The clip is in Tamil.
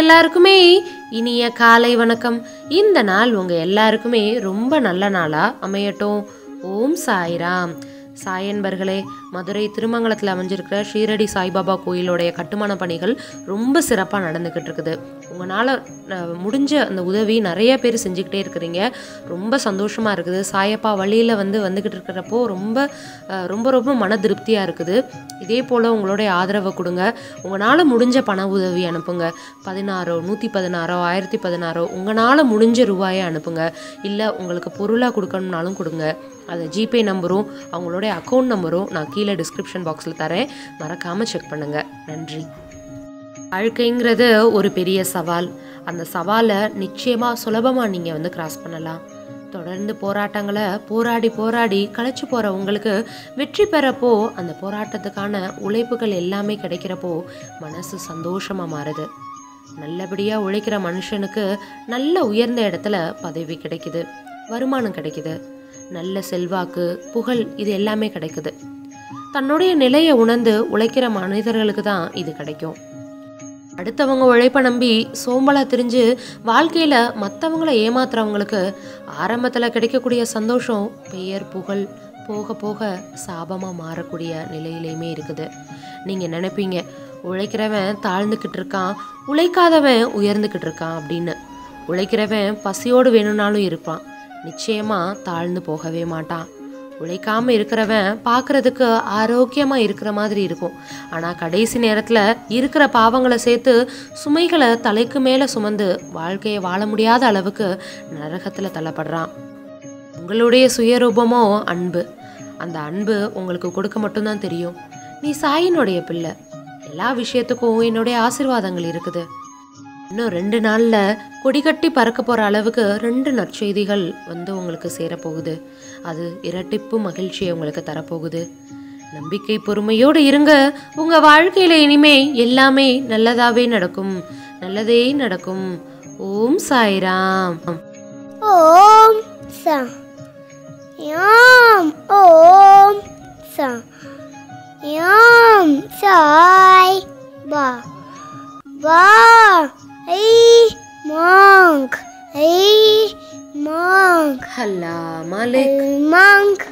எல்லாருக்குமே இனிய காலை வணக்கம் இந்த நாள் உங்கள் எல்லாருக்குமே ரொம்ப நல்ல நாளாக அமையட்டும் ஓம் சாய்ராம் சாயன்பர்களே மதுரை திருமங்கலத்தில் அமைஞ்சிருக்கிற ஷீரடி சாய்பாபா கோயிலோடைய கட்டுமான பணிகள் ரொம்ப சிறப்பாக நடந்துக்கிட்டு இருக்குது உங்களால் முடிஞ்ச அந்த உதவி நிறைய பேர் செஞ்சுக்கிட்டே இருக்கிறீங்க ரொம்ப சந்தோஷமாக இருக்குது சாயப்பா வழியில் வந்து வந்துக்கிட்டு இருக்கிறப்போ ரொம்ப அஹ், ரொம்ப ரொம்ப மன திருப்தியாக இருக்குது இதே போல் உங்களுடைய ஆதரவை கொடுங்க உங்களால் முடிஞ்ச பண உதவி அனுப்புங்க பதினாறோ நூற்றி பதினாறோ ஆயிரத்தி பதினாறோ உங்களால் முடிஞ்ச ரூபாயை அனுப்புங்க இல்லை உங்களுக்கு பொருளாக கொடுக்கணும்னாலும் கொடுங்க அது ஜிபே நம்பரும் அவங்களுடைய அக்கௌண்ட் நம்பரும் நான் கீழே டிஸ்கிரிப்ஷன் பாக்ஸில் தரேன் மறக்காமல் செக் பண்ணுங்கள் நன்றி வாழ்க்கைங்கிறது ஒரு பெரிய சவால் அந்த சவாலை நிச்சயமாக சுலபமாக நீங்கள் வந்து கிராஸ் பண்ணலாம் தொடர்ந்து போராட்டங்களை போராடி போராடி களைச்சு போகிற உங்களுக்கு வெற்றி பெறப்போ அந்த போராட்டத்துக்கான உழைப்புகள் எல்லாமே கிடைக்கிறப்போ மனசு சந்தோஷமாக மாறுது நல்லபடியாக உழைக்கிற மனுஷனுக்கு நல்ல உயர்ந்த இடத்துல பதவி கிடைக்குது வருமானம் கிடைக்குது நல்ல செல்வாக்கு புகழ் இது எல்லாமே கிடைக்குது தன்னுடைய நிலையை உணர்ந்து உழைக்கிற மனிதர்களுக்கு தான் இது கிடைக்கும் அடுத்தவங்க உழைப்பை நம்பி சோம்பலா திரிஞ்சு வாழ்க்கையில் மற்றவங்கள ஏமாத்துறவங்களுக்கு ஆரம்பத்தில் கிடைக்கக்கூடிய சந்தோஷம் பெயர் புகழ் போக போக சாபமாக மாறக்கூடிய நிலையிலையுமே இருக்குது நீங்கள் நினைப்பீங்க உழைக்கிறவன் தாழ்ந்துக்கிட்டு இருக்கான் உழைக்காதவன் உயர்ந்துக்கிட்டு இருக்கான் அப்படின்னு உழைக்கிறவன் பசியோடு வேணும்னாலும் இருப்பான் நிச்சயமாக தாழ்ந்து போகவே மாட்டான் உழைக்காம இருக்கிறவன் பார்க்கறதுக்கு ஆரோக்கியமாக இருக்கிற மாதிரி இருக்கும் ஆனால் கடைசி நேரத்தில் இருக்கிற பாவங்களை சேர்த்து சுமைகளை தலைக்கு மேலே சுமந்து வாழ்க்கையை வாழ முடியாத அளவுக்கு நரகத்தில் தள்ளப்படுறான் உங்களுடைய சுயரூபமோ அன்பு அந்த அன்பு உங்களுக்கு கொடுக்க மட்டும்தான் தெரியும் நீ சாயினுடைய பிள்ளை எல்லா விஷயத்துக்கும் என்னுடைய ஆசீர்வாதங்கள் இருக்குது இன்னும் ரெண்டு நாளில் கொடிகட்டி பறக்க போகிற அளவுக்கு ரெண்டு நற்செய்திகள் வந்து உங்களுக்கு சேரப்போகுது அது இரட்டிப்பு மகிழ்ச்சியை உங்களுக்கு தரப்போகுது நம்பிக்கை பொறுமையோடு இருங்க உங்கள் வாழ்க்கையில் இனிமே எல்லாமே நல்லதாகவே நடக்கும் நல்லதே நடக்கும் ஓம் சாய்ராம் ஓம் ச யாம் ஓம் ச யாம் சாய் பா பா ஐ மாங்க் ஐ மாங்க் ஹல்லா மாலிக் மாங்க்